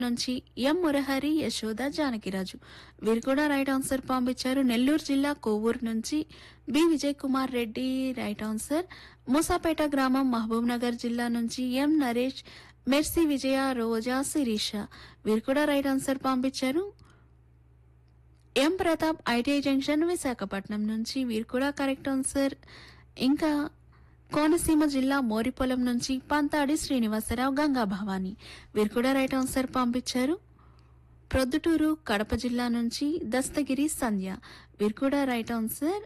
నుంచి ఎం మురహరి యశోద జానకిరాజు వీరు కూడా రైట్ ఆన్సర్ పంపించారు నెల్లూరు జిల్లా కోవూరు నుంచి B Vijay Kumar Reddy right answer Musapeta గ్రామం మహబూబ్ నగర్ జిల్లా నుంచి ఎం నరేష్ మెర్సీ విజయ రోజా శిరీష వీరు కూడా రైట్ ఆన్సర్ పంపించారు M Pratap ITI junction Visakhapatnam నుంచి వీరు కూడా కరెక్ట్ ఆన్సర్ ఇంకా కోనసీమ జిల్లా మోరిపొలం నుంచి పంతాడి శ్రీనివాసరావు గంగా భవాని వీరు కూడా రైట్ ఆన్సర్ పంపించారు ప్రొద్దుటూరు కడప జిల్లా నుంచి దస్తగిరి సంధ్య వీరు కూడా రైట్ ఆన్సర్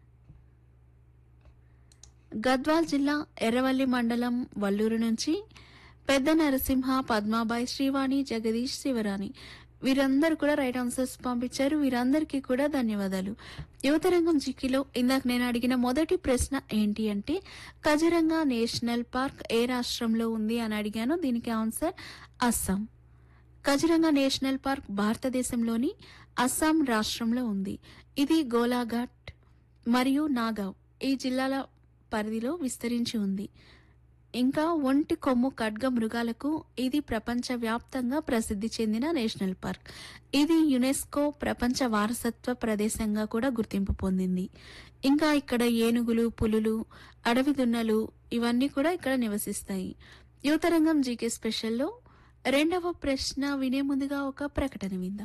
గద్వాల్ జిల్లా ఎర్రవల్లి మండలం వల్లూరు నుంచి పెద్ద నరసింహ పద్మాబాయి శ్రీవాణి జగదీష్ శివరాణి వీరందరూ కూడా రైట్ ఆన్సర్స్ పంపించారు వీరందరికీ కూడా ధన్యవాదాలు యువతరంగం జిక్కిలో ఇందాక నేను అడిగిన మొదటి ప్రశ్న ఏంటి అంటే కజరంగా నేషనల్ పార్క్ ఏ రాష్ట్రంలో ఉంది అని అడిగాను దీనికి answer Assam Kaziranga national park భారతదేశంలోని అస్సాం రాష్ట్రంలో ఉంది ఇది గోలాఘాట్ మరియు నాగావ్ ఈ జిల్లాల పరిధిలో విస్తరించి ఉంది ఇంకా ఒంటి కొమ్ము ఖడ్గ మృగాలకు ఇది ప్రపంచ వ్యాప్తంగా ప్రసిద్ధి చెందిన నేషనల్ పార్క్ ఇది యునెస్కో ప్రపంచ వారసత్వ ప్రదేశంగా కూడా గుర్తింపు పొందింది ఇంకా ఇక్కడ ఏనుగులు పులులు అడవి దున్నలు ఇవన్నీ కూడా ఇక్కడ నివసిస్తాయి యువతరంగం జీకే స్పెషల్లో రెండవ ప్రశ్న వినే ముందుగా ఒక ప్రకటన విందాం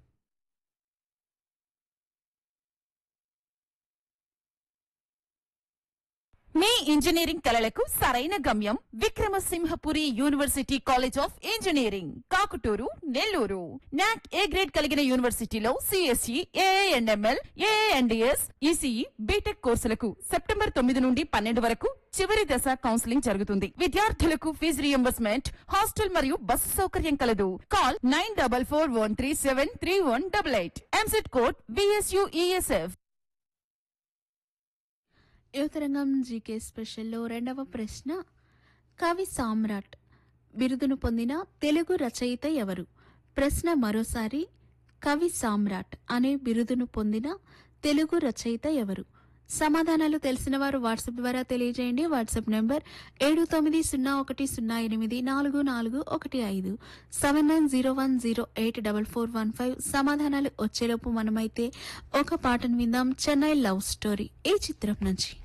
మీ ఇంజనీరింగ్ కలలకు సరైన గమ్యం Vikramasimhapuri university college of engineering Kakutur Nellore NAAC A grade కలిగిన యూనివర్సిటీలో CSE AIML AIDS ECE BTech కోర్సులకు సెప్టెంబర్ తొమ్మిది నుండి పన్నెండు వరకు చివరి దశ కౌన్సిలింగ్ జరుగుతుంది విద్యార్థులకు ఫీజు రియంబర్స్మెంట్ హాస్టల్ మరియు బస్సు సౌకర్యం కలదు call nine double four one three seven three one double eight EAMCET code VSUESF యువతరంగం జీకే స్పెషల్లో రెండవ ప్రశ్న కవి సామ్రాట్ బిరుదును పొందిన తెలుగు రచయిత ఎవరు ప్రశ్న మరోసారి కవి సామ్రాట్ అనే బిరుదును పొందిన తెలుగు రచయిత ఎవరు సమాధానాలు తెలిసిన వారు వాట్సాప్ ద్వారా తెలియజేయండి వాట్సాప్ నెంబర్ ఏడు తొమ్మిది సున్నా ఒకటి సున్నా ఎనిమిది నాలుగు నాలుగు ఒకటి ఐదు seven nine zero one zero eight double four one five సమాధానాలు వచ్చేలోపు మనమైతే ఒక పాటను విందాం చెన్నై లవ్ స్టోరీ ఈ చిత్రం నుంచి